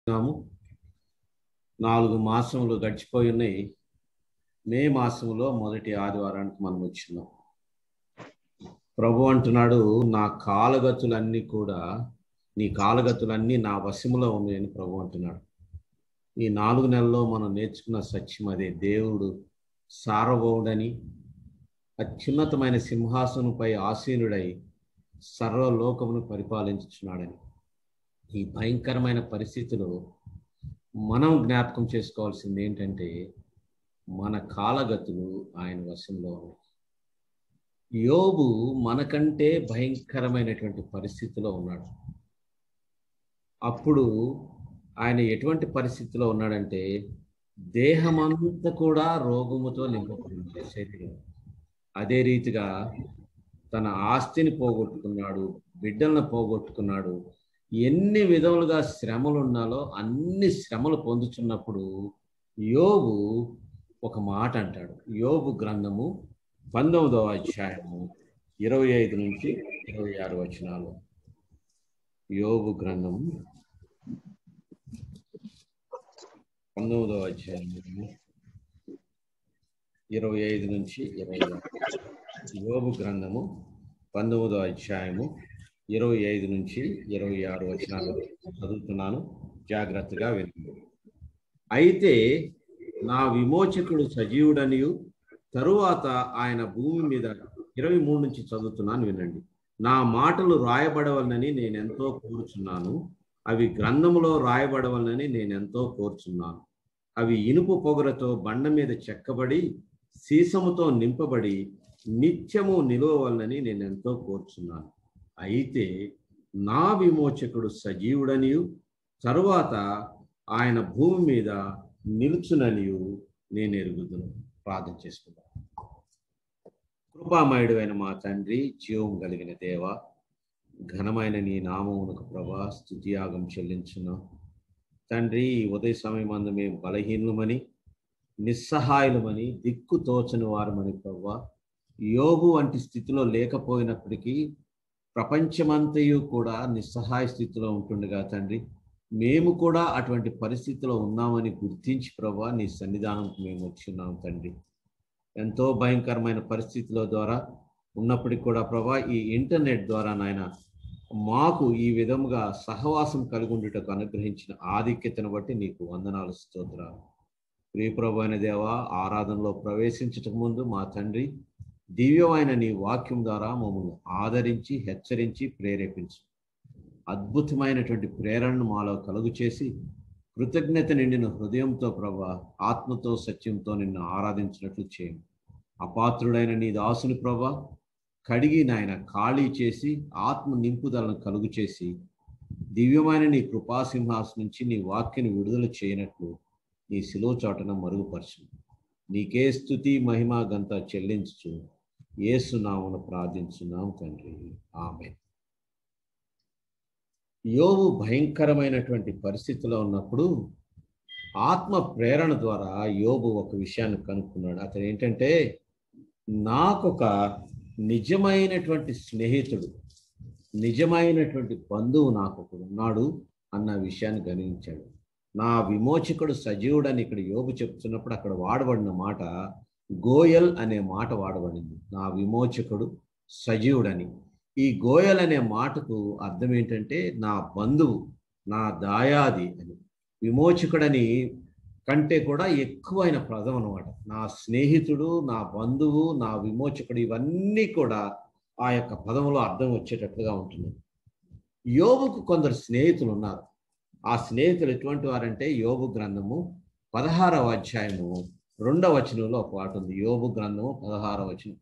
ఉన్నాము నాలుగు మాసములు గడిచిపోయి ఉన్నాయి మే మాసంలో మొదటి ఆదివారానికి మనం వచ్చినాం ప్రభు అంటున్నాడు నా కాలగతులన్నీ కూడా నీ కాలగతులన్నీ నా వశములో ఉన్నాయని ప్రభు అంటున్నాడు ఈ నాలుగు నెలల్లో మనం నేర్చుకున్న సత్యం అదే దేవుడు సార్వభౌముడని అత్యున్నతమైన సింహాసనంపై ఆసీనుడై సర్వలోకమును పరిపాలించుచున్నాడని ఈ భయంకరమైన పరిస్థితిలో మనం జ్ఞాపకం చేసుకోవాల్సింది ఏంటంటే మన కాలగతులు ఆయన వశంలో ఉన్నాయి యోబు మనకంటే భయంకరమైనటువంటి పరిస్థితిలో ఉన్నాడు అప్పుడు ఆయన ఎటువంటి పరిస్థితిలో ఉన్నాడంటే దేహమంతా కూడా రోగముతో నింపబడింది శరీరం అదే రీతిగా తన ఆస్తిని పోగొట్టుకున్నాడు బిడ్డలను పోగొట్టుకున్నాడు ఎన్ని విధములుగా శ్రమలు ఉన్నాలో అన్ని శ్రమలు పొందుతున్నప్పుడు యోబు ఒక మాట అంటాడు యోబు గ్రంథము పంతొమ్మిదవ అధ్యాయము ఇరవై ఐదు నుంచి ఇరవై ఆరు వచనాలు యోబు గ్రంథము పంతొమ్మిదవ అధ్యాయము ఇరవై ఐదు నుంచి ఇరవై ఆరు యోబు గ్రంథము పంతొమ్మిదవ అధ్యాయము ఇరవై ఐదు నుంచి ఇరవై ఆరు వచనాలు చదువుతున్నాను జాగ్రత్తగా వినండి అయితే నా విమోచకుడు సజీవుడనియు తరువాత ఆయన భూమి మీద ఇరవై మూడు నుంచి చదువుతున్నాను వినండి నా మాటలు రాయబడవలనని నేను ఎంతో కోరుచున్నాను అవి గ్రంథములో రాయబడవలనని నేను ఎంతో కోరుచున్నాను అవి ఇనుపు పొగరతో బండ మీద చెక్కబడి సీసముతో నింపబడి నిత్యము నిలవవలనని నేను ఎంతో కోరుచున్నాను అయితే నా విమోచకుడు సజీవుడనియు తరువాత ఆయన భూమి మీద నిలుచుననియు నేను ఎరుగుదును ప్రార్థన చేసుకుందాం కృపామయుడైన మా తండ్రి జీవం కలిగిన దేవ ఘనమైన నీ నామమునకు ప్రభా స్థుతియాగం చెల్లించున్నాం తండ్రి ఈ ఉదయ సమయం అందు మేము బలహీనమని నిస్సహాయులమని దిక్కు తోచని వారమని ప్రభా యోగు వంటి స్థితిలో లేకపోయినప్పటికీ ప్రపంచమంతయు కూడా నిస్సహాయ స్థితిలో ఉంటుండగా తండ్రి మేము కూడా అటువంటి పరిస్థితిలో ఉన్నామని గుర్తించి ప్రభా నీ సన్నిధానంకు మేము వచ్చున్నాం తండ్రి ఎంతో భయంకరమైన పరిస్థితుల ద్వారా ఉన్నప్పటికీ కూడా ప్రభా ఈ ఇంటర్నెట్ ద్వారా నాయన మాకు ఈ విధముగా సహవాసం కలిగి ఉండుటకు అనుగ్రహించిన ఆధిక్యతను బట్టి నీకు వందనాలు స్తోత్రాలు ప్రియప్రభు అయిన దేవ ఆరాధనలో ప్రవేశించటకు ముందు మా తండ్రి దివ్యమైన నీ వాక్యం ద్వారా మమ్మల్ని ఆదరించి హెచ్చరించి ప్రేరేపించు అద్భుతమైనటువంటి ప్రేరణను మాలో కలుగు చేసి కృతజ్ఞత నిండిన హృదయంతో ప్రభా ఆత్మతో సత్యంతో నిన్ను ఆరాధించినట్లు చేయండి అపాత్రుడైన నీ దాసుని ప్రభా కడిగి నాయన ఖాళీ చేసి ఆత్మ నింపుదలను కలుగు చేసి దివ్యమైన నీ కృపాసింహాస్ నుంచి నీ వాక్యని విడుదల చేయనట్లు నీ శిలో చోటన మరుగుపరచు నీకే స్థుతి మహిమ గంత చెల్లించు ఏసునామను ప్రార్థించున్నాం తండ్రి ఆమె యోగు భయంకరమైనటువంటి పరిస్థితిలో ఉన్నప్పుడు ఆత్మ ప్రేరణ ద్వారా యోగు ఒక విషయాన్ని కనుక్కున్నాడు అతను ఏంటంటే నాకొక నిజమైనటువంటి స్నేహితుడు నిజమైనటువంటి బంధువు నాకు ఒకడు ఉన్నాడు అన్న విషయాన్ని గమనించాడు నా విమోచకుడు సజీవుడని ఇక్కడ యోగు చెప్తున్నప్పుడు అక్కడ వాడబడిన మాట గోయల్ అనే మాట వాడబడింది నా విమోచకుడు సజీవుడని ఈ గోయల్ అనే మాటకు అర్థం ఏంటంటే నా బంధువు నా దాయాది అని విమోచకుడని కంటే కూడా ఎక్కువైన పదం అనమాట నా స్నేహితుడు నా బంధువు నా విమోచకుడు ఇవన్నీ కూడా ఆ యొక్క పదంలో అర్థం వచ్చేటట్లుగా ఉంటుంది యోగుకు కొందరు స్నేహితులు ఉన్నారు ఆ స్నేహితులు ఎటువంటి వారంటే యోగు గ్రంథము పదహారవ అధ్యాయము రెండవ వచనంలో ఒక పాట ఉంది యోగు గ్రంథము పదహారవ వచనం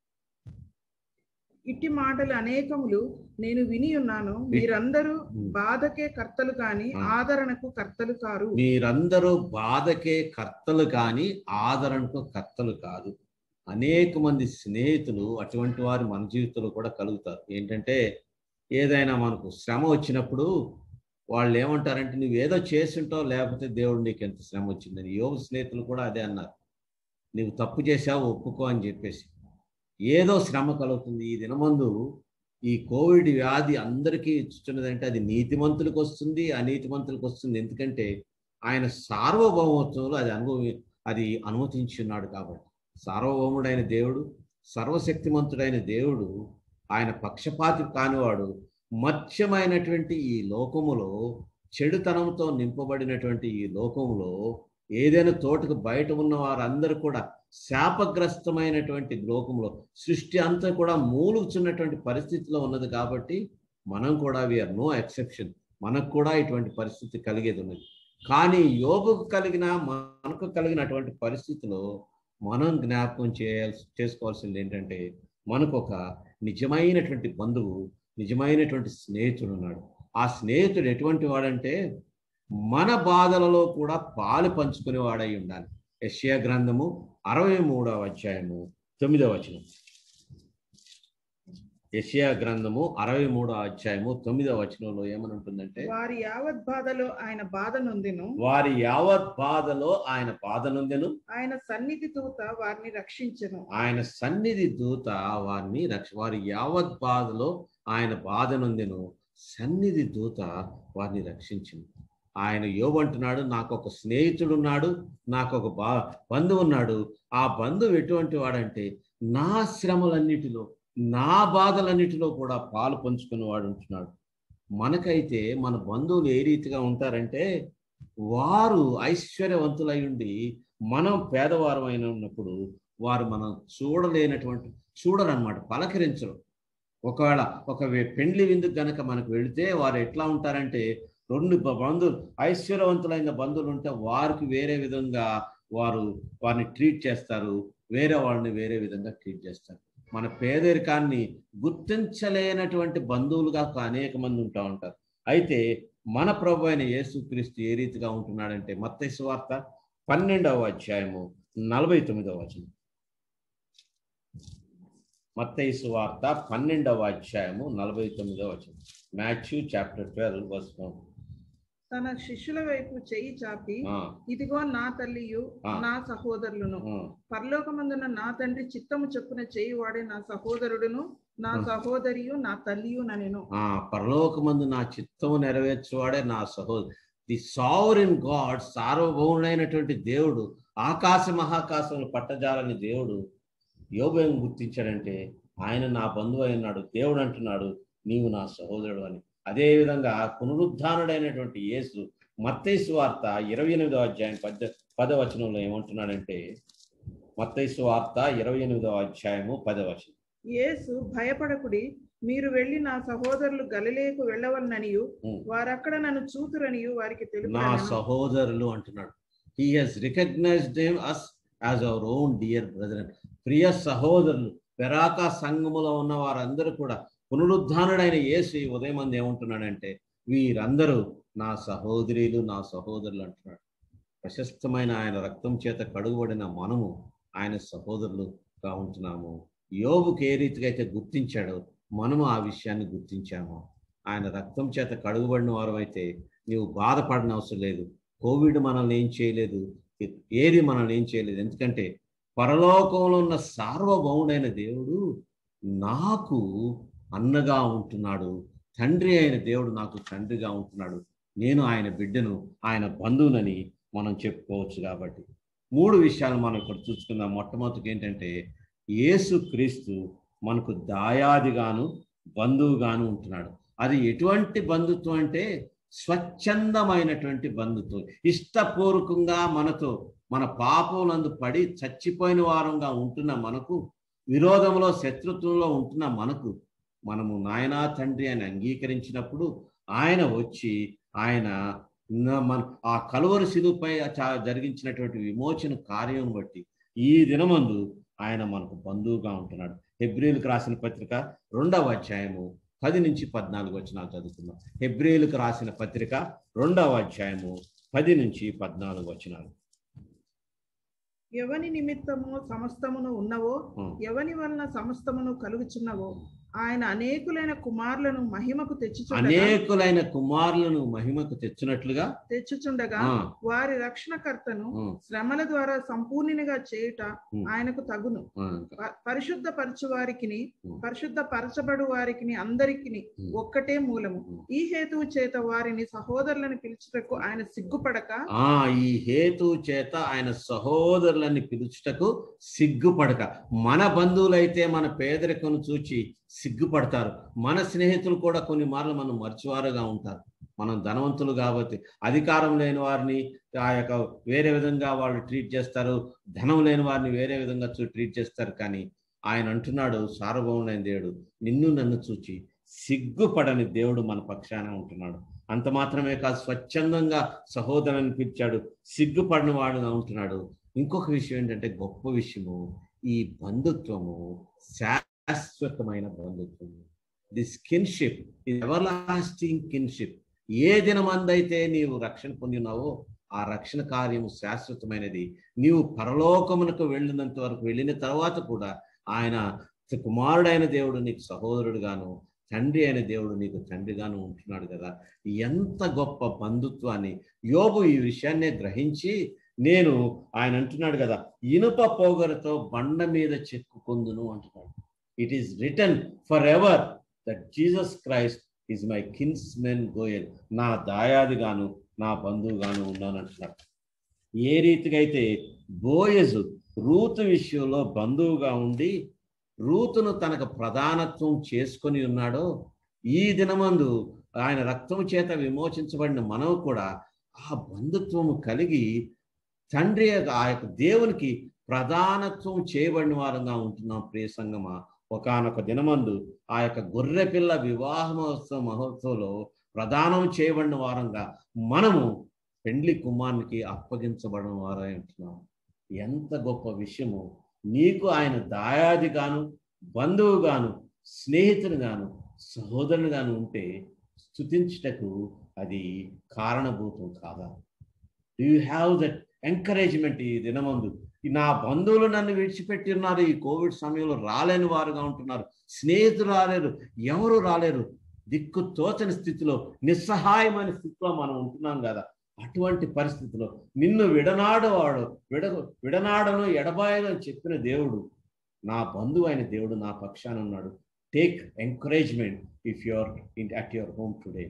ఇట్టి మాటలు అనేకములు నేను విని ఉన్నాను మీరందరూ బాధకే కర్తలు కాని ఆదరణకు కర్తలు కారు మీరందరూ బాధకే కర్తలు కాని ఆదరణకు కర్తలు కాదు అనేక మంది స్నేహితులు అటువంటి వారు మన జీవితంలో కూడా కలుగుతారు ఏంటంటే ఏదైనా మనకు శ్రమ వచ్చినప్పుడు వాళ్ళు ఏమంటారంటే నువ్వు ఏదో చేస్తుంటావు లేకపోతే దేవుడు నీకు ఎంత శ్రమ వచ్చిందని యోగ స్నేహితులు కూడా అదే అన్నారు నువ్వు తప్పు చేసావు ఒప్పుకో అని చెప్పేసి ఏదో శ్రమ కలుగుతుంది ఈ దినమందు ఈ కోవిడ్ వ్యాధి అందరికీ ఇస్తున్నదంటే అది నీతిమంతులకు వస్తుంది అనీతిమంతులకు వస్తుంది ఎందుకంటే ఆయన సార్వభౌమత్వంలో అది అనుభవి అది అనుమతించి ఉన్నాడు కాబట్టి సార్వభౌముడైన దేవుడు సర్వశక్తిమంతుడైన దేవుడు ఆయన పక్షపాతి కానివాడు మత్స్యమైనటువంటి ఈ లోకములో చెడుతనంతో నింపబడినటువంటి ఈ లోకములో ఏదైనా తోటకు బయట ఉన్న వారందరూ కూడా శాపగ్రస్తమైనటువంటి లోకంలో సృష్టి అంతా కూడా మూలుగుచున్నటువంటి పరిస్థితిలో ఉన్నది కాబట్టి మనం కూడా వీఆర్ నో ఎక్సెప్షన్ మనకు కూడా ఇటువంటి పరిస్థితి కలిగేది ఉన్నది కానీ యోగుకు కలిగిన మనకు కలిగినటువంటి పరిస్థితిలో మనం జ్ఞాపకం చేయాల్సి చేసుకోవాల్సింది ఏంటంటే మనకు ఒక నిజమైనటువంటి బంధువు నిజమైనటువంటి స్నేహితుడు ఉన్నాడు ఆ స్నేహితుడు ఎటువంటి వాడంటే మన బాధలలో కూడా పాలు పంచుకునేవాడై ఉండాలి యెషయా గ్రంథము అరవై మూడవ అధ్యాయము తొమ్మిదవ వచనం యెషయా గ్రంథము అరవై మూడవ అధ్యాయము తొమ్మిదవ వచనంలో ఏమని ఉంటుందంటే వారి యావత్ బాధలో ఆయన బాధ నొందెను వారి యావత్ బాధలో ఆయన బాధ నొందెను ఆయన సన్నిధి దూత వారిని రక్షించెను ఆయన సన్నిధి దూత వారిని రక్ష వారి యావత్ బాధలో ఆయన బాధ నొందెను సన్నిధి దూత వారిని రక్షించింది ఆయన యోబంటున్నాడు నాకు ఒక స్నేహితుడు ఉన్నాడు నాకు ఒక బా బంధువు ఉన్నాడు ఆ బంధువు ఎటువంటి వాడంటే నా శ్రమలన్నిటిలో నా బాధలన్నిటిలో కూడా పాలు పంచుకుని వాడు ఉంటున్నాడు మనకైతే మన బంధువులు ఏ రీతిగా ఉంటారంటే వారు ఐశ్వర్యవంతులై ఉండి మనం పేదవారం అయిన ఉన్నప్పుడు వారు మనం చూడలేనటువంటి చూడరన్నమాట పలకరించరు ఒకవేళ ఒక వే- పెండ్లి విందుకు గనక మనకు వెళితే వారు ఎట్లా ఉంటారంటే రెండు బ- బంధువులు ఐశ్వర్యవంతులైన బంధువులు ఉంటే వారికి వేరే విధంగా వారు వారిని ట్రీట్ చేస్తారు వేరే వాళ్ళని వేరే విధంగా ట్రీట్ చేస్తారు మన పేదరికాన్ని గుర్తించలేనటువంటి బంధువులుగా ఒక అనేక మంది ఉంటా ఉంటారు అయితే మన ప్రభు అయిన యేసుక్రీస్తు ఏ రీతిగా ఉంటున్నాడంటే మత్తయి వార్త పన్నెండవ అధ్యాయము నలభై తొమ్మిదవ వచనం మత్తయి వార్త పన్నెండవ అధ్యాయము నలభై తొమ్మిదవ వచనం మాథ్యూ చాప్టర్ ట్వెల్వ్ వర్స్ తన శిష్యుల వైపు చెయ్యి చాపి ఆ, ఇదిగో నా తల్లియు ఆ. నా సహోదరులను ఆ, పరలోకమందున నా తండ్రి చిత్తము చొప్పున చేయి వాడే నా సహోదరుడును నా ఆ. సహోదరియు నా తల్లియు ననెను ఆ పరలోకమందు నా చిత్తము నెరవేర్చువాడే నా సహోదరు ది సావరిన్ గాడ్ సార్వభౌముడైనటువంటి దేవుడు ఆకాశ మహాకాశములు పట్టజాలని దేవుడు యోగం గుర్తించాడంటే ఆయన నా బంధువు అయినాడు దేవుడు అంటున్నాడు నీవు నా సహోదరుడు అని అదే విధంగా పునరుద్ధానుడైనటువంటి యేసు మత్తైసు వార్త ఇరవై ఎనిమిదో అధ్యాయం పద్ద పదవచనంలో ఏమంటున్నాడంటే మత్తైసు వార్త ఇరవై ఎనిమిదో అధ్యాయము పదవచనం యేసు భయపడకుడి మీరు వెళ్ళి నా సహోదరులు గలిలేకు వెళ్ళవలననియు ఉం. వారక్కడ నన్ను చూతురనియు వారికి నా తెలుపు సహోదరులు అంటున్నాడు he has recognized them us as our own dear brother ప్రియ సహోదరులు పెరాక సంఘములో ఉన్న వారందరూ కూడా పునరుద్ధానుడైన యేసు ఈ ఉదయం మంది ఏమంటున్నాడంటే వీరందరూ నా సహోదరులు నా సహోదరులు అంటున్నాడు ప్రశస్తమైన ఆయన రక్తం చేత కడుగుబడిన మనము ఆయన సహోదరులుగా ఉంటున్నాము యోబుకి ఏ రీతిగా అయితే గుర్తించాడో మనము ఆ విషయాన్ని గుర్తించాము ఆయన రక్తం చేత కడుగుబడిన వారు అయితే నీవు బాధపడిన అవసరం లేదు కోవిడ్ మనల్ని ఏం చేయలేదు ఏది మనల్ని ఏం చేయలేదు ఎందుకంటే పరలోకంలో ఉన్న సార్వభౌముడైన దేవుడు నాకు అన్నగా ఉంటున్నాడు తండ్రి అయిన దేవుడు నాకు తండ్రిగా ఉంటున్నాడు నేను ఆయన బిడ్డను ఆయన బంధువునని మనం చెప్పుకోవచ్చు కాబట్టి మూడు విషయాలు మనం ఇక్కడ చూసుకుందాం మొట్టమొదటికి ఏంటంటే యేసు క్రీస్తు మనకు దాయాదిగాను బంధువుగాను ఉంటున్నాడు అది ఎటువంటి బంధుత్వం అంటే స్వచ్ఛందమైనటువంటి బంధుత్వం ఇష్టపూర్వకంగా మనతో మన పాపములందు పడి చచ్చిపోయిన వారంగా ఉంటున్న మనకు విరోధంలో శత్రుత్వంలో ఉంటున్న మనకు మనము నాయనా తండ్రి అని అంగీకరించినప్పుడు ఆయన వచ్చి ఆయన న- మన ఆ కలువరి శిలుపై జరిగించినటువంటి విమోచన కార్యం బట్టి ఈ దినమందు ఆయన మనకు బంధువుగా ఉంటున్నాడు హెబ్రిల్కి రాసిన పత్రిక రెండవ అధ్యాయము పది నుంచి పద్నాలుగు వచనాలు చదువుకుందాం హెబ్రిల్కి రాసిన పత్రిక రెండవ అధ్యాయము పది నుంచి పద్నాలుగు వచనాలు ఎవని నిమిత్తము సమస్తమును ఉన్నవో ఉం. ఎవని వలన సమస్తమును కలుగుచున్నవో ఆయన అనేకులైన కుమారులను మహిమకు తెచ్చుచుండగా అనేకులైన కుమారులను మహిమకు తెచ్చినట్లుగా తెచ్చుచుండగా ఆ, వారి రక్షణకర్తను ఆ, శ్రమల ద్వారా సంపూర్ణినిగా చేయుట ఉమ్. ఆయనకు తగును ఆ, ప- పరిశుద్ధ పరచు వారికి ఉమ్. పరిశుద్ధ పరచబడు వారికి అందరికి ఉమ్. ఒక్కటే మూలము ఉమ్. ఈ హేతువు చేత వారిని సహోదరులను పిలుచుటకు ఆయన సిగ్గుపడక ఆ ఈ హేతు చేత ఆయన సహోదరులని పిలుచుటకు సిగ్గుపడక మన బంధువులైతే మన పేదరికను చూచి సిగ్గుపడతారు మన స్నేహితులు కూడా కొన్ని మార్లు మనం మర్చివారుగా ఉంటారు మనం ధనవంతులు కాబట్టి అధికారం లేని వారిని ఆ యొక్క వేరే విధంగా వాళ్ళు ట్రీట్ చేస్తారు ధనం లేని వారిని వేరే విధంగా చూ ట్రీట్ చేస్తారు కానీ ఆయన అంటున్నాడు సార్వభౌముడైన దేవుడు నిన్ను నన్ను చూచి సిగ్గుపడని దేవుడు మన పక్షాన ఉంటున్నాడు అంత మాత్రమే కాదు స్వచ్ఛందంగా సహోదరుని పిలిచాడు సిగ్గుపడిన వాడుగా ఉంటున్నాడు ఇంకొక విషయం ఏంటంటే గొప్ప విషయము ఈ బంధుత్వము శాశ్వతమైన బంధుత్వము this kinship everlasting kinship ఏ దినమందైతే నీవు రక్షణ పొందినావో ఆ రక్షణ కార్యము శాశ్వతమైనది నీవు పరలోకమునకు వెళ్ళినంత వరకు వెళ్ళిన తర్వాత కూడా ఆయన కుమారుడైన దేవుడు నీకు సహోదరుడుగాను తండ్రి అయిన దేవుడు నీకు తండ్రిగాను ఉంటున్నాడు కదా ఎంత గొప్ప బంధుత్వాన్ని యోబు ఈ విషయాన్నే గ్రహించి నేను ఆయన అంటున్నాడు కదా ఇనుప పోగరతో బండ మీద చెక్కుకొందును అంటున్నాడు it is written for ever that Jesus Christ is my kinsmen goel నా దాయాదిగాను నా బంధువుగాను ఉన్నాను అంటున్నాడు ఏ రీతిగా అయితే బోయజు రూతు విషయంలో బంధువుగా ఉండి రూతును తనకు ప్రధానత్వం చేసుకొని ఉన్నాడో ఈ దినమందు ఆయన రక్తం చేత విమోచించబడిన మనము కూడా ఆ బంధుత్వము కలిగి తండ్రి యొక్క- ఆ యొక్క దేవునికి ప్రధానత్వం చేయబడిన వారంగా ఉంటున్నాం ప్రియ సంగమా ఒకనొక దినమందు ఆ యొక్క గొర్రె పిల్ల వివాహ మహోత్సవ మహోత్సవంలో ప్రదానం చేయబడిన వారంగా మనము పెండ్లి కుమారునికి అప్పగించబడిన వారై ఉంటున్నాం ఎంత గొప్ప విషయము నీకు ఆయన దాయాదిగాను బంధువుగాను స్నేహితునిగాను సహోదరునిగాను ఉంటే స్థుతించుటకు అది కారణభూతం కాదా do you have that encouragement ఈ దినమందు ఈ నా బంధువులు నన్ను విడిచిపెట్టి ఉన్నారు ఈ కోవిడ్ సమయంలో రాలేని వారుగా ఉంటున్నారు స్నేహితులు రాలేరు ఎవరు రాలేరు దిక్కు తోచని స్థితిలో నిస్సహాయమైన స్థితిలో మనం ఉంటున్నాం కదా అటువంటి పరిస్థితిలో నిన్ను విడనాడవాడు విడ విడనాడను ఎడబాయను అని చెప్పిన దేవుడు నా బంధువు అయిన దేవుడు నా పక్షాన ఉన్నాడు take encouragement if your in at your home today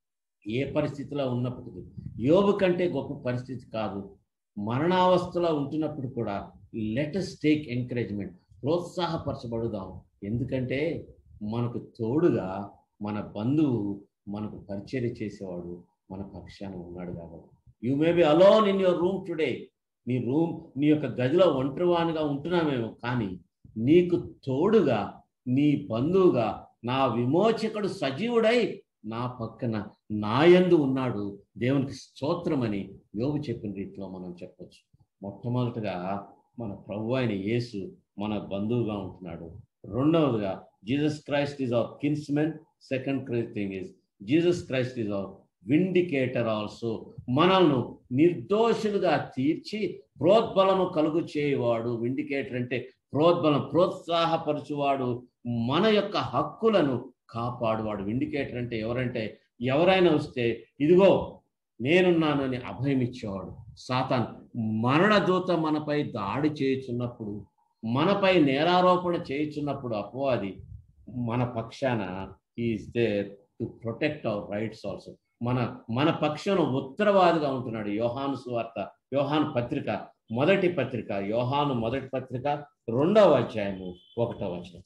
ఏ పరిస్థితిలో ఉన్నప్పటికీ యోబు కంటే గొప్ప పరిస్థితి కాదు మరణావస్థలో ఉంటున్నప్పుడు కూడా లెటస్ టేక్ ఎంకరేజ్మెంట్ ప్రోత్సాహపరచబడుదాం ఎందుకంటే మనకు తోడుగా మన బంధువు మనకు పరిచర్య చేసేవాడు మన పక్షాన ఉన్నాడు కాబట్టి you may be alone in your room today నీ రూమ్ నీ యొక్క గదిలో ఒంటరివానిగా ఉంటున్నామేమో కానీ నీకు తోడుగా నీ బంధువుగా నా విమోచకుడు సజీవుడై నా పక్కన నాయందు ఉన్నాడు దేవునికి స్తోత్రమని యోగు చెప్పిన రీతిలో మనం చెప్పొచ్చు మొట్టమొదటిగా మన ప్రభు అయిన యేసు మన బంధువుగా ఉంటున్నాడు రెండవదిగా Jesus Christ is our kinsmen second thing is Jesus Christ is our vindicator also మనల్ని నిర్దోషులుగా తీర్చి ప్రోద్బలము కలుగు చేయవాడు విండికేటర్ అంటే ప్రోద్బలం ప్రోత్సాహపరచువాడు మన యొక్క హక్కులను కాపాడువాడు విండికేటర్ అంటే ఎవరంటే ఎవరైనా వస్తే ఇదిగో నేనున్నానని అభయం ఇచ్చేవాడు సాతాన్ మరణ దూత మనపై దాడి చేయుచున్నప్పుడు మనపై నేరారోపణ చేయుచున్నప్పుడు అపవాది మన పక్షాన is there to protect our rights also మన మన పక్షాన ఉత్తరవాదిగా ఉంటున్నాడు యోహాను సువార్త యోహాను పత్రిక మొదటి పత్రిక యోహాను మొదటి పత్రిక రెండవ అధ్యాయము ఒకటవ వచనం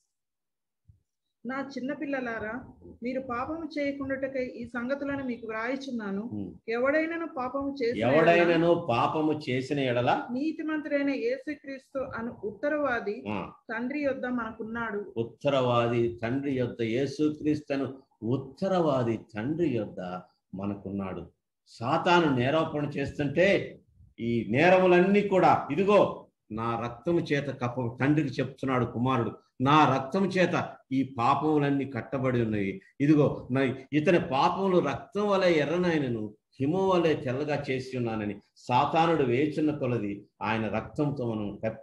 నా చిన్న పిల్లలారా మీరు పాపము చేయకుండాటకై ఈ సంగతులను మీకు వ్రాయిచున్నాను ఉమ్. ఎవడైనను పాపము చేసి ఎవడైనను పాపము చేసిన ఎడల నీతిమంతుడైన యేసుక్రీస్తు అను ఉత్తరవాది ఆ, తండ్రి యొద్ద మనకున్నాడు ఉత్తరవాది తండ్రి యొద్ద యేసుక్రీస్తును ఉత్తరవాది తండ్రి యొద్ద మనకున్నాడు సాతాను నేరాపణ చేస్తుంటే ఈ నేరములన్నీ కూడా ఇదిగో నా రక్తము చేత కప్ప తండ్రికి చెప్తున్నాడు కుమారుడు నా రక్తము చేత ఈ పాపములన్నీ కట్టబడి ఉన్నాయి ఇదిగో నా ఇతని పాపములు రక్తం వలె ఎర్రనైనను హిమం వలె తెల్లగా చేసి ఉన్నానని సాతానుడు వేచున్న కొలది ఆయన రక్తంతో మనం కప్పి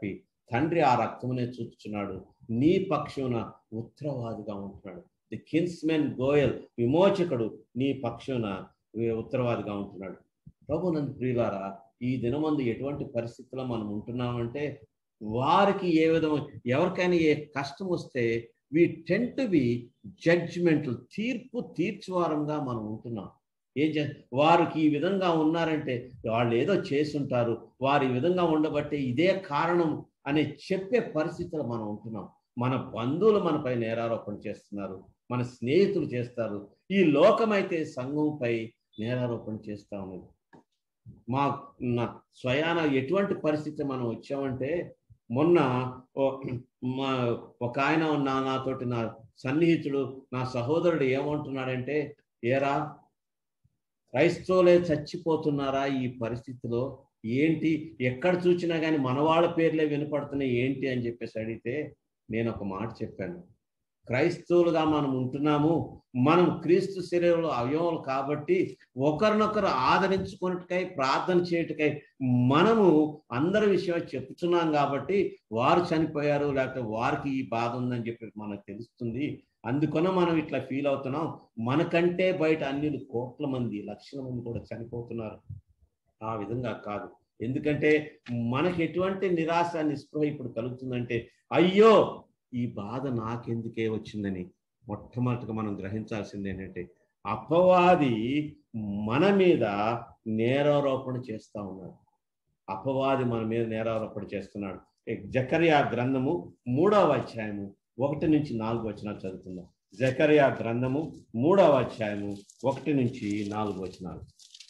తండ్రి ఆ రక్తమునే చూచుచున్నాడు నీ పక్షమున ఉత్తరవాదిగా ఉంటున్నాడు ది కిన్స్మెన్ గోయల్ విమోచకుడు నీ పక్షమున ఉత్తరవాదిగా ఉంటున్నాడు ప్రభు నన్ను ప్రియులారా ఈ దినమందు ఎటువంటి పరిస్థితుల్లో మనం ఉంటున్నామంటే వారికి ఏ విధమైన ఎవరికైనా ఏ కష్టం వస్తే we tend to be judgmental తీర్పు తీర్చువారంగా మనం ఉంటున్నాం ఏం చే వారికి ఈ విధంగా ఉన్నారంటే వాళ్ళు ఏదో చేసుంటారు వారు ఈ విధంగా ఉండబట్టే ఇదే కారణం అని చెప్పే పరిస్థితులు మనం ఉంటున్నాం మన బంధువులు మనపై నేరారోపణ చేస్తున్నారు మన స్నేహితులు చేస్తారు ఈ లోకమైతే సంఘంపై నేరారోపణ చేస్తా ఉన్నది మా నా స్వయాన ఎటువంటి పరిస్థితి మనం వచ్చామంటే మొన్న ఓ- మా ఒక ఆయన నా నాతోటి నా సన్నిహితుడు నా సహోదరుడు ఏమంటున్నాడంటే ఏరా క్రైస్తవులే చచ్చిపోతున్నారా ఈ పరిస్థితిలో ఏంటి ఎక్కడ చూసినా కానీ మన వాళ్ళ పేర్లే వినపడుతున్నాయి ఏంటి అని చెప్పేసి అడిగితే నేను ఒక మాట చెప్పాను క్రైస్తవులుగా మనం ఉంటున్నాము మనం క్రీస్తు శరీరంలో అవయవాలు కాబట్టి ఒకరినొకరు ఆదరించుకున్నట్టుకై ప్రార్థన చేయుటకై మనము అందరి విషయం చెప్తున్నాం కాబట్టి వారు చనిపోయారు లేకపోతే వారికి ఈ బాధ ఉందని చెప్పి మనకు తెలుస్తుంది అందుకన మనం ఇట్లా ఫీల్ అవుతున్నాం మనకంటే బయట అన్ని కోట్ల మంది లక్షల మంది కూడా చనిపోతున్నారు ఆ విధంగా కాదు ఎందుకంటే మనకి ఎటువంటి నిరాశ నిస్పృహ ఇప్పుడు కలుగుతుందంటే అయ్యో ఈ బాధ నాకెందుకే వచ్చిందని మొట్టమొదటిగా మనం గ్రహించాల్సింది ఏంటంటే అపవాది మన మీద నేరారోపణ చేస్తా ఉన్నాడు అపవాది మన మీద నేరారోపణ చేస్తున్నాడు జకరియా గ్రంథము మూడవ అధ్యాయము ఒకటి నుంచి నాలుగు వచనాలు చదువుతుందాం జకరియా గ్రంథము మూడవ అధ్యాయము ఒకటి నుంచి నాలుగు వచనాలు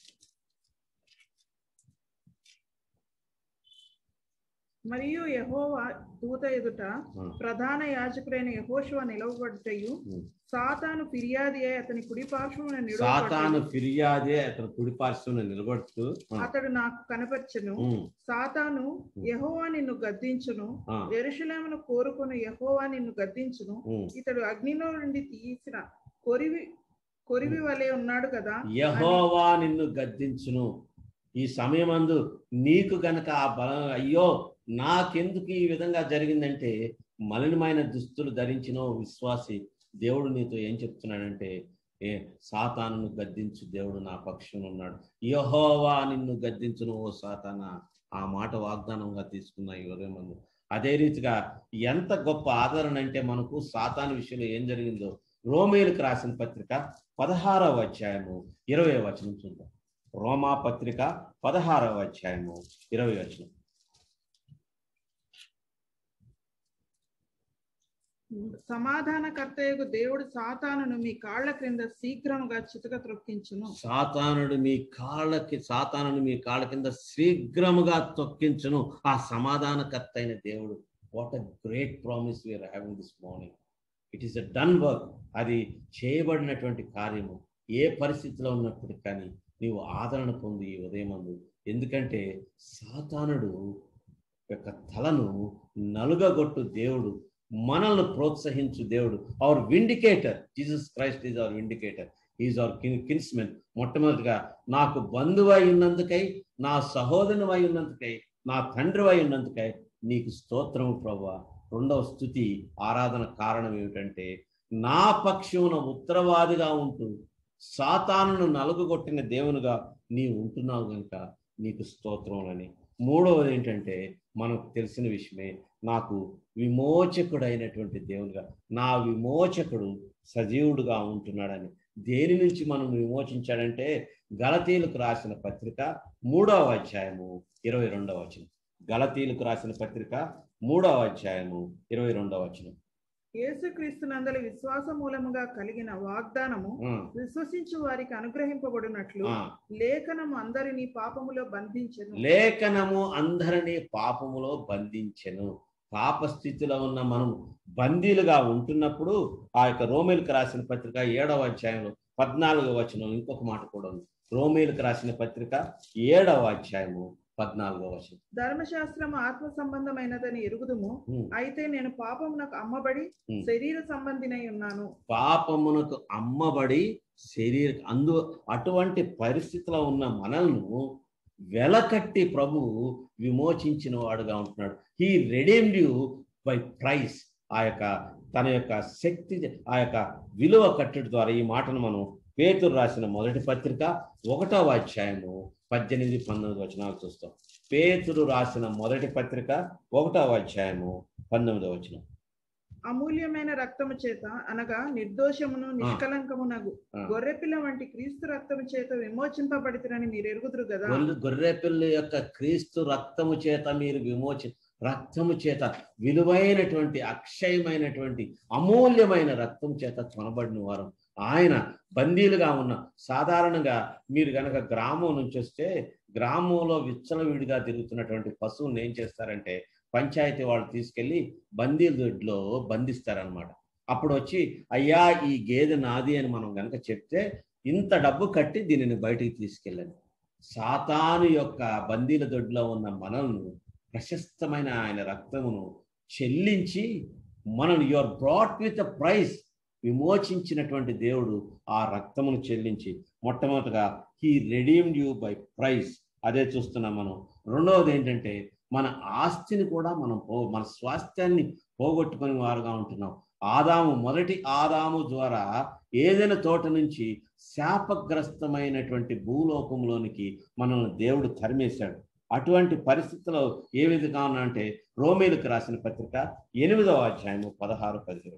మరియు యెహోవా దూత ఎదుట ఆ, ప్రధాన యాజకుడైన యెహోషువ నిలవబడుటయు ఉమ్. సాతాను ఫిర్యాది అయి అతని కుడి పార్శ్వమున సాతాను నిలవబడుటయు ఫిర్యాదే అతను కుడిపార్శ్వను నిలబడుతూ ఆ, అతడు నాకు కనపరచెను ఉమ్, సాతాను యెహోవా నిన్ను గద్దించును ఆ, ఎరుషలేమును కోరుకుని యెహోవా నిన్ను గద్దించును ఉమ్. ఇతడు అగ్నిలో నుండి తీసిన కొరివి కొరివి వలె ఉన్నాడు కదా యహోవా నిన్ను గద్దించును ఈ సమయమందు నీకు గనక ఆ బలం అయ్యో నాకెందుకు ఈ విధంగా జరిగిందంటే మలినమైన దుస్తులు ధరించిన ఓ విశ్వాసి దేవుడు నీతో ఏం చెప్తున్నాడంటే ఏ సాతానును గద్దించు దేవుడు నా పక్షం ఉన్నాడు యహోవా నిన్ను గద్దించును ఓ సాతాన ఆ మాట వాగ్దానంగా తీసుకున్న ఈ ఉదయం మందు అదే రీతిగా ఎంత గొప్ప ఆదరణ అంటే మనకు సాతాను విషయంలో ఏం జరిగిందో రోమేలకు రాసిన పత్రిక పదహారవ అధ్యాయము ఇరవై వచనం చూద్దాం రోమా పత్రిక పదహారవ అధ్యాయము ఇరవై వచనం సమాధానకర్తయగు దేవుడు సాతానును మీ కాళ్ల క్రింద శీఘ్రముగా చితక త్రొక్కించును సాతానుడు మీ కాళ్ళకి సాతానుడు మీ కాళ్ళ కింద శీఘ్రముగా తొక్కించును ఆ సమాధానకర్త అయిన దేవుడు what a great promise we are having this morning it is a done work అది చేయబడినటువంటి కార్యము ఏ పరిస్థితిలో ఉన్నప్పటికీ కానీ నీవు ఆదరణ పొంది ఈ ఉదయమందు ఎందుకంటే సాతానుడు యొక్క తలను నలుగగొట్టు దేవుడు మనల్ని ప్రోత్సహించు దేవుడు our vindicator Jesus Christ is our vindicator is our kin kinsmen మొట్టమొదటిగా నాకు బంధువై ఉన్నందుకై నా సహోదరునివై ఉన్నందుకై నా తండ్రివై ఉన్నందుకై నీకు స్తోత్రము ప్రభా రెండవ స్థుతి ఆరాధన కారణం ఏమిటంటే నా పక్షమున ఉత్తరవాదిగా ఉంటూ సాతానును నలుగుగొట్టిన దేవునిగా నీవు ఉంటున్నావు కనుక నీకు స్తోత్రములని మూడవది ఏంటంటే మనకు తెలిసిన విషయమే నాకు విమోచకుడైనటువంటి దేవునిగా నా విమోచకుడు సజీవుడుగా ఉంటున్నాడని దేని నుంచి మనం విమోచించాడంటే గలతీలకు రాసిన పత్రిక మూడవ అధ్యాయము ఇరవై రెండవ వచనం గలతీలకు రాసిన పత్రిక మూడవ అధ్యాయము ఇరవై రెండవ వచనం యేసుక్రీస్తునందలి విశ్వాస మూలముగా కలిగిన వాగ్దానము ఆ, విశ్వసించు వారికి అనుగ్రహింపబడినట్లు ఆ. లేఖనము అందరినీ పాపములో బంధించెను లేఖనము అందరినీ పాపములో బంధించెను పాప స్థితిలో ఉన్న మనం బందీలుగా ఉంటున్నప్పుడు ఆ యొక్క రోమిలకు రాసిన పత్రిక ఏడవ అధ్యాయంలో పద్నాలుగవ వచనం ఇంకొక మాట కూడా ఉంది రోమిలకు రాసిన పత్రిక ఏడవ అధ్యాయము పద్నాలుగవ వచనం ధర్మశాస్త్రము ఆత్మ సంబంధమైనదని ఎరుగుదుము ఉమ్, అయితే నేను పాపమునకు అమ్మబడి ఉమ్. శరీర సంబంధినై ఉన్నాను పాపమునకు అమ్మబడి శరీర అందు అటువంటి పరిస్థితిలో ఉన్న మనల్ని వెలకట్టి ప్రభువు విమోచించిన వాడుగా ఉంటున్నాడు he redeemed you by price ఆ యొక్క తన యొక్క శక్తి ఆ యొక్క విలువ కట్టడి ద్వారా ఈ మాటను మనం పేతురు రాసిన మొదటి పత్రిక ఒకటవ అధ్యాయము పద్దెనిమిది పంతొమ్మిది వచనాలు చూస్తాం పేతురు రాసిన మొదటి పత్రిక ఒకటవ అధ్యాయము పంతొమ్మిదవ వచనం అమూల్యమైన రక్తము చేత అనగా నిర్దోషమును నిష్కలంకమునగు ఆ. గొర్రెపిల్ల వంటి క్రీస్తు రక్తము చేత విమోచింపబడితేనని మీరు ఎరుగుదురు కదా గొర్రె గొర్రెపిల్ల యొక్క క్రీస్తు రక్తము చేత మీరు విమోచి రక్తము చేత విలువైనటువంటి అక్షయమైనటువంటి అమూల్యమైన రక్తం చేత కొనబడిన వారు ఆయన బందీలుగా ఉన్న సాధారణంగా మీరు గనక గ్రామం నుంచి వస్తే గ్రామంలో విచ్చలవిడిగా తిరుగుతున్నటువంటి పశువుని ఏం చేస్తారంటే పంచాయతీ వాళ్ళు తీసుకెళ్లి బందీల దొడ్లో బంధిస్తారనమాట అప్పుడు వచ్చి అయ్యా ఈ గేదె నాది అని మనం గనక చెప్తే ఇంత డబ్బు కట్టి దీనిని బయటికి తీసుకెళ్ళండి సాతాను యొక్క బందీల దొడ్లో ఉన్న మనల్ని ప్రశస్తమైన ఆయన రక్తమును చెల్లించి మనల్ని you're brought with a price విమోచించినటువంటి దేవుడు ఆ రక్తమును చెల్లించి మొట్టమొదటిగా he redeemed you by price అదే చూస్తున్నాం మనం రెండవది ఏంటంటే మన ఆస్తిని కూడా మనం పో మన స్వాస్థ్యాన్ని పోగొట్టుకుని వారుగా ఉంటున్నాం ఆదాము మొదటి ఆదాము ద్వారా ఏదైనా తోట నుంచి శాపగ్రస్తమైనటువంటి భూలోకంలోనికి మనల్ని దేవుడు తరిమేశాడు అటువంటి పరిస్థితిలో ఏ విధంగా ఉన్నా అంటే రోమేలకు రాసిన పత్రిక ఎనిమిదవ అధ్యాయము పదహారు పదిహేడు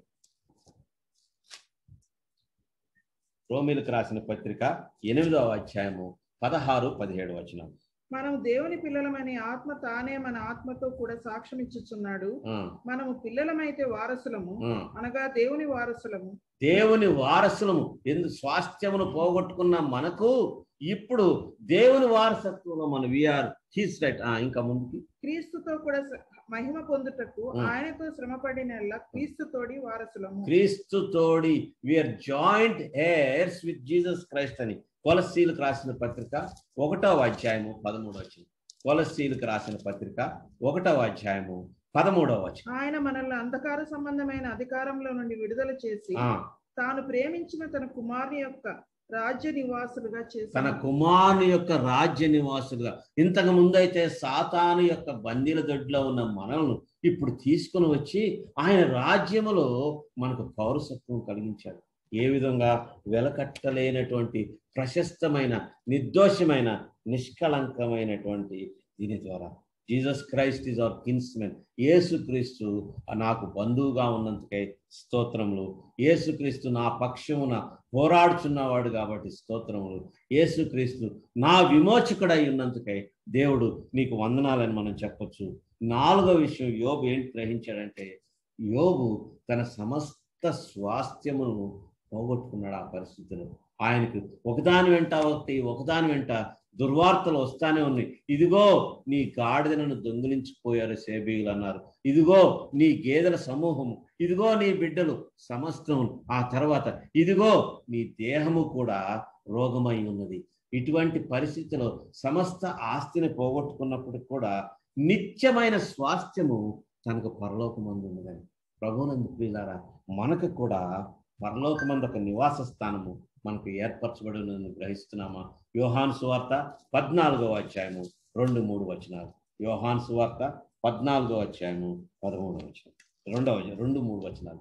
రోమిలకు రాసిన పత్రిక ఎనిమిదవ అధ్యాయము పదహారు పదిహేడు వచనం మనం దేవుని పిల్లలమని ఆత్మ తానే మన ఆత్మతో కూడా సాక్ష్యం ఇచ్చుచున్నాడు ఆ, మనము పిల్లలమైతే వారసులము ఆ. అనగా దేవుని వారసులము దేవుని వారసులము ఎందు స్వాస్థ్యమును పోగొట్టుకున్న మనకు ఇప్పుడు దేవుని వారసత్వంలో మన విఆర్ హీస్ రైట్ ఇంకా ముందుకి క్రీస్తుతో కూడా స- మహిమ పొందుటకు ఆ. ఆయనతో శ్రమపడిన క్రీస్తుతోడి వారసులము క్రీస్తు తోడి we are joint heirs with Jesus Christ అని కొలసీలకు రాసిన పత్రిక ఒకటవ అధ్యాయము పదమూడవ వచనం కొలసీలకు రాసిన పత్రిక ఒకటవ అధ్యాయము పదమూడవ వచనం ఆయన మనల్ని అంధకార సంబంధమైన అధికారంలో నుండి విడుదల చేసి ఆ, తాను ప్రేమించిన తన కుమారుని యొక్క రాజ్య నివాసులుగా తన చేశాను కుమారుని యొక్క రాజ్య నివాసులుగా ఇంతకు ముందైతే సాతాను యొక్క బందీల దొడ్లో ఉన్న మనల్ని ఇప్పుడు తీసుకుని వచ్చి ఆయన రాజ్యములో మనకు పౌరసత్వం కలిగించాడు ఏ విధంగా వెలకట్టలేనటువంటి ప్రశస్తమైన నిర్దోషమైన నిష్కళంకమైనటువంటి దీని ద్వారా Jesus Christ is our kinsmen యేసుక్రీస్తు నాకు బంధువుగా ఉన్నందుకై స్తోత్రములు యేసుక్రీస్తు నా పక్షమున పోరాడుచున్నవాడు కాబట్టి స్తోత్రములు యేసుక్రీస్తు నా విమోచకుడై ఉన్నందుకై దేవుడు నీకు వందనాలని మనం చెప్పొచ్చు నాలుగో విషయం యోబు ఏంటి గ్రహించాడంటే యోబు తన సమస్త స్వాస్థ్యమును పోగొట్టుకున్నాడు ఆ పరిస్థితిలో ఆయనకు ఒకదాని వెంట ఒకటి ఒకదాని వెంట దుర్వార్తలు వస్తానే ఉన్నాయి ఇదిగో నీ గాడిదలను దొంగిలించిపోయారు సేబీయులు అన్నారు ఇదిగో నీ గేదెల సమూహము ఇదిగో నీ బిడ్డలు సమస్తం ఆ తర్వాత ఇదిగో నీ దేహము కూడా రోగమై ఉన్నది ఇటువంటి పరిస్థితిలో సమస్త ఆస్తిని పోగొట్టుకున్నప్పటికి కూడా నిత్యమైన స్వాస్థ్యము తనకు పరలోకమందు ఉన్నదని ప్రభునందు ప్రియులారా మనకు కూడా పరలోకమందు ఒక నివాస స్థానము మనకు ఏర్పరచబడి ఉన్నదని గ్రహిస్తున్నామా యోహాను సువార్త పద్నాలుగవ అధ్యాయము రెండు మూడు వచనాలు యోహాను సువార్త పద్నాలుగో అధ్యాయము పదమూడు వచనం రెండవ రెండు మూడు వచనాలు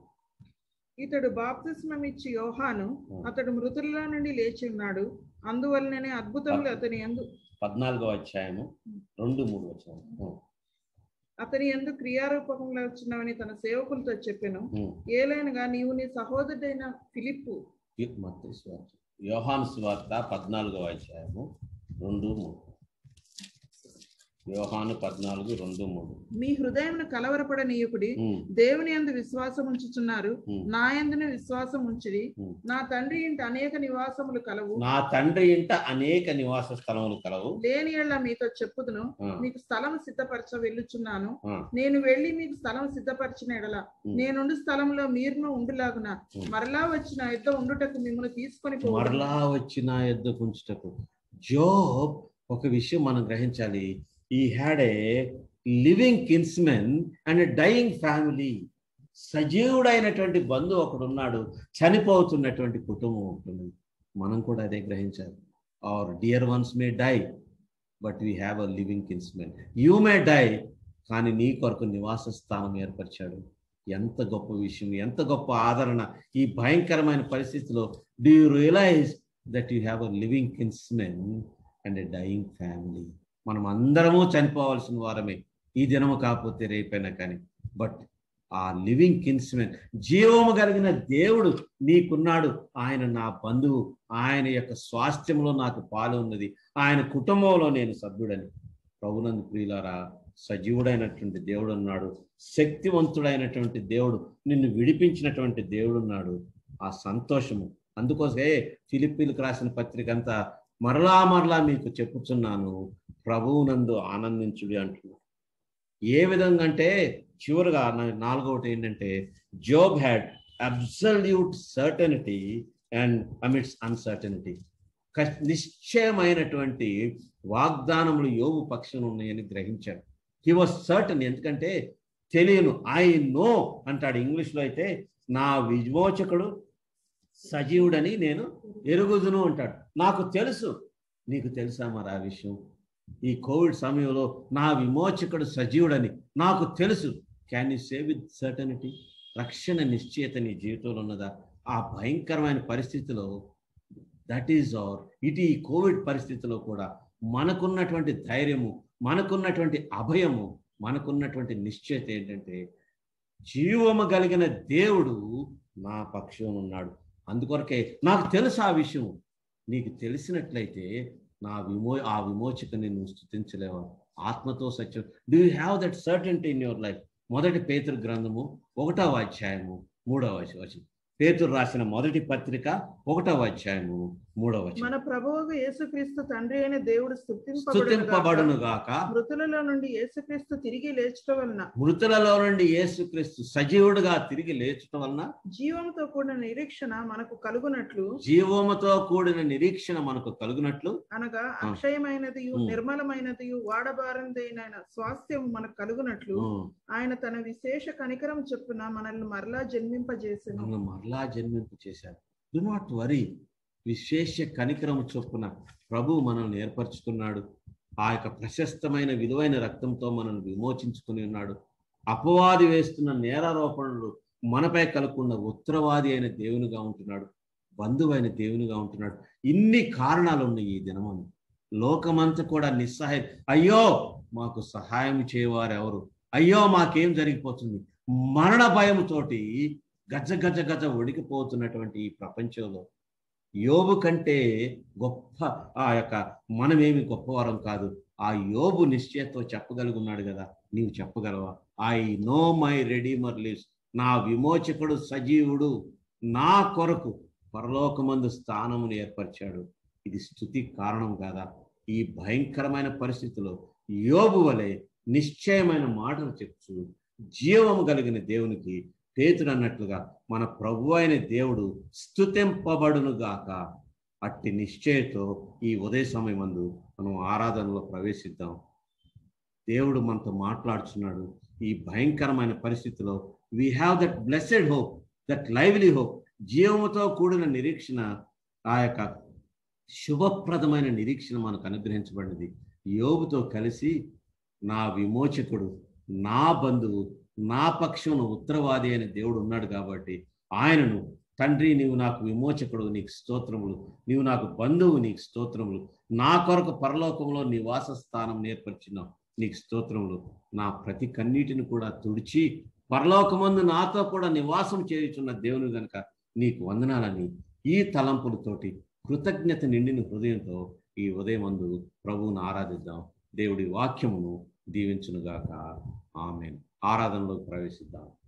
ఇతడు బాప్తిస్మం ఇచ్చి యోహాను అతడు మృతుల్లో నుండి లేచి ఉన్నాడు అందువలననే అద్భుతములు అతని ఎందు పద్నాలుగో అధ్యాయము రెండు మూడు వచనాలు ఉం, అతని ఎందు క్రియారూపకంగా వచ్చినవని తన సేవకులతో చెప్పాను ఉం. ఏలైనగా నీవు నీ సహోదరుడైన ఫిలిప్పు యు- మత్తయి సువార్త యోహాను సువార్త పద్నాలుగో అధ్యాయము రెండు మూడు యోహాను పద్నాలుగు రెండు మూడు మీ హృదయమును కలవరపడనీయకుడి ఉం, దేవుని యందు విశ్వాసం ఉంచుచున్నారు ఉం. నా యందున విశ్వాసం ఉంచిడి ఉం. నా తండ్రి ఇంట అనేక నివాసములు కలవు నా తండ్రి ఇంట అనేక నివాస స్థలములు కలవు లేని ఎళ్ళ మీతో చెప్పుదును ఆ, మీకు స్థలం సిద్ధపరచ వెళ్ళుచున్నాను ఆ, నేను వెళ్ళి మీకు స్థలం సిద్ధపరిచిన ఎడల ఉం. నేనుండు స్థలంలో మీరును ఉండులాగున ఉం. మరలా వచ్చిన యుద్ధ ఉండుటకు మిమ్మల్ని తీసుకొని పోవుదును. మరలా వచ్చిన యుద్ధ ఉంచుటకు జోబ్ ఒక విషయం మనం గ్రహించాలి he had a living kinsmen and dying family సజీవుడైనటువంటి బంధువు ఒకడు ఉన్నాడు చనిపోతున్నటువంటి కుటుంబం ఉంటుంది మనం కూడా అదే గ్రహించాలి our dear ones may die but we have a living kinsmen you may die కానీ నీ కొరకు నివాస స్థానం ఏర్పరిచాడు ఎంత గొప్ప విషయం ఎంత గొప్ప ఆదరణ ఈ భయంకరమైన పరిస్థితిలో do you realize that you have a living kinsmen and a dying family మనం అందరము చనిపోవాల్సిన వారమే ఈ దినము కాకపోతే రేపైనా కానీ బట్ ఆ లివింగ్ కిన్స్మెన్ జీవము కలిగిన దేవుడు నీకున్నాడు ఆయన నా బంధువు ఆయన యొక్క స్వాస్థ్యంలో నాకు పాలు ఉన్నది ఆయన కుటుంబంలో నేను సభ్యుడని ప్రభునందు ప్రియులారా సజీవుడైనటువంటి దేవుడు ఉన్నాడు శక్తివంతుడైనటువంటి దేవుడు నిన్ను విడిపించినటువంటి దేవుడు ఉన్నాడు ఆ సంతోషము అందుకోసే ఫిలిప్పీలకు రాసిన పత్రిక అంతా మరలా మరలా మీకు చెప్పుచున్నాను ప్రభువునందు ఆనందించుడి అంటున్నాడు ఏ విధంగా అంటే చివరిగా నా- నాలుగవటి ఏంటంటే Job had absolute certainty and amidst uncertainty నిశ్చయమైనటువంటి వాగ్దానములు యోగు పక్షం ఉన్నాయని గ్రహించాడు హీ వాజ్ సర్టన్ ఎందుకంటే తెలియను ఐ నో అంటాడు ఇంగ్లీష్లో అయితే నా విమోచకుడు సజీవుడని నేను ఎరుగుదును అంటాడు నాకు తెలుసు నీకు తెలుసా మరి ఆ విషయం ఈ కోవిడ్ సమయంలో నా విమోచకుడు సజీవుడని నాకు తెలుసు can you say with certainty రక్షణ నిశ్చయత నీ జీవితంలో ఉన్నదా ఆ భయంకరమైన పరిస్థితిలో దట్ ఈజ్ అవర్ ఇటు ఈ కోవిడ్ పరిస్థితిలో కూడా మనకున్నటువంటి ధైర్యము మనకున్నటువంటి అభయము మనకున్నటువంటి నిశ్చయత ఏంటంటే జీవము కలిగిన దేవుడు నా పక్షం ఉన్నాడు అందుకొరకే నాకు తెలుసు ఆ విషయం నీకు తెలిసినట్లయితే నా విమో ఆ విమోచకుని నువ్వు స్థుతించలేవా ఆత్మతో సత్యం do you have that certainty in your life మొదటి పేతురు గ్రంథము ఒకటవ అధ్యాయము మూడవ వచనం పేతురు రాసిన మొదటి పత్రిక ఒకటవ అధ్యాయము మూడవ వచనం మన ప్రభువుకు యేసుక్రీస్తు తండ్రి అయిన దేవుడు స్థుతింపబడును స్థుతింపబడును గాక మృతులలో నుండి యేసుక్రీస్తు తిరిగి లేచటం వలన మృతులలో నుండి యేసుక్రీస్తు సజీవుడుగా తిరిగి లేచటం వలన జీవంతో కూడిన నిరీక్షణ మనకు కలుగునట్లు జీవముతో కూడిన నిరీక్షణ మనకు కలుగునట్లు అనగా అక్షయమైనది ఉమ్. నిర్మలమైనది వాడబారందైన స్వాస్థ్యం మనకు కలుగునట్లు ఉమ్, ఆయన తన విశేష కనికరం చొప్పున మనల్ని మరలా జన్మింపజేసెను నన్ను మరలా జన్మింపు చేశారు డు నాట్ వరీ విశేష కనికరం చొప్పున ప్రభు మనల్ని ఏర్పరచుకున్నాడు ఆ యొక్క ప్రశస్తమైన విలువైన రక్తంతో మనల్ని విమోచించుకుని ఉన్నాడు అపవాది వేస్తున్న నేరారోపణలు మనపై కలగకుండా ఉత్తరవాది అయిన దేవునిగా ఉంటున్నాడు బంధువైన దేవునిగా ఉంటున్నాడు ఇన్ని కారణాలు ఉన్నాయి ఈ దినమని లోకమంతా కూడా నిస్సహాయ అయ్యో మాకు సహాయం చేయవారు ఎవరు అయ్యో మాకేం జరిగిపోతుంది మరణ భయంతోటి గజ గజ గజ వణికిపోతున్నటువంటి ఈ ప్రపంచంలో యోబు కంటే గొప్ప ఆ యొక్క మనమేమి గొప్పవారం కాదు ఆ యోబు నిశ్చయతో చెప్పగలుగున్నాడు కదా నీవు చెప్పగలవా I know my redeemer lives నా విమోచకుడు సజీవుడు నా కొరకు పరలోకమందు స్థానమును ఏర్పరిచాడు ఇది స్థుతి కారణం కాదా ఈ భయంకరమైన పరిస్థితిలో యోబు వలె నిశ్చయమైన మాటలు చెప్తూ జీవము కలిగిన దేవునికి పేతుడు అన్నట్లుగా మన ప్రభు అయిన దేవుడు స్థుతింపబడును గాక అట్టి నిశ్చయతో ఈ ఉదయ సమయం మందు మనం ఆరాధనలో ప్రవేశిద్దాం దేవుడు మనతో మాట్లాడుచున్నాడు ఈ భయంకరమైన పరిస్థితిలో we have that blessed hope that lively hope జీవముతో కూడిన నిరీక్షణ ఆ యొక్క శుభప్రదమైన నిరీక్షణ మనకు అనుగ్రహించబడినది యోబుతో కలిసి నా విమోచకుడు నా బంధువు నా పక్షం ఉత్తరవాది అయిన దేవుడు ఉన్నాడు కాబట్టి ఆయనను తండ్రి నీవు నాకు విమోచకుడు నీకు స్తోత్రములు నీవు నాకు బంధువు నీకు స్తోత్రములు నా కొరకు పరలోకంలో నివాస స్థానం నేర్పరిచినావు నీకు స్తోత్రములు నా ప్రతి కన్నీటిని కూడా తుడిచి పరలోకమందు నాతో కూడా నివాసం చేయుచున్న దేవుని గనుక నీకు వందనాలని ఈ తలంపులతోటి కృతజ్ఞత నిండిన హృదయంతో ఈ ఉదయమందు ప్రభువును ఆరాధిద్దాం దేవుడి వాక్యమును దీవించునుగాక ఆమెన్ ఆరాధనలోకి ప్రవేశిద్దాం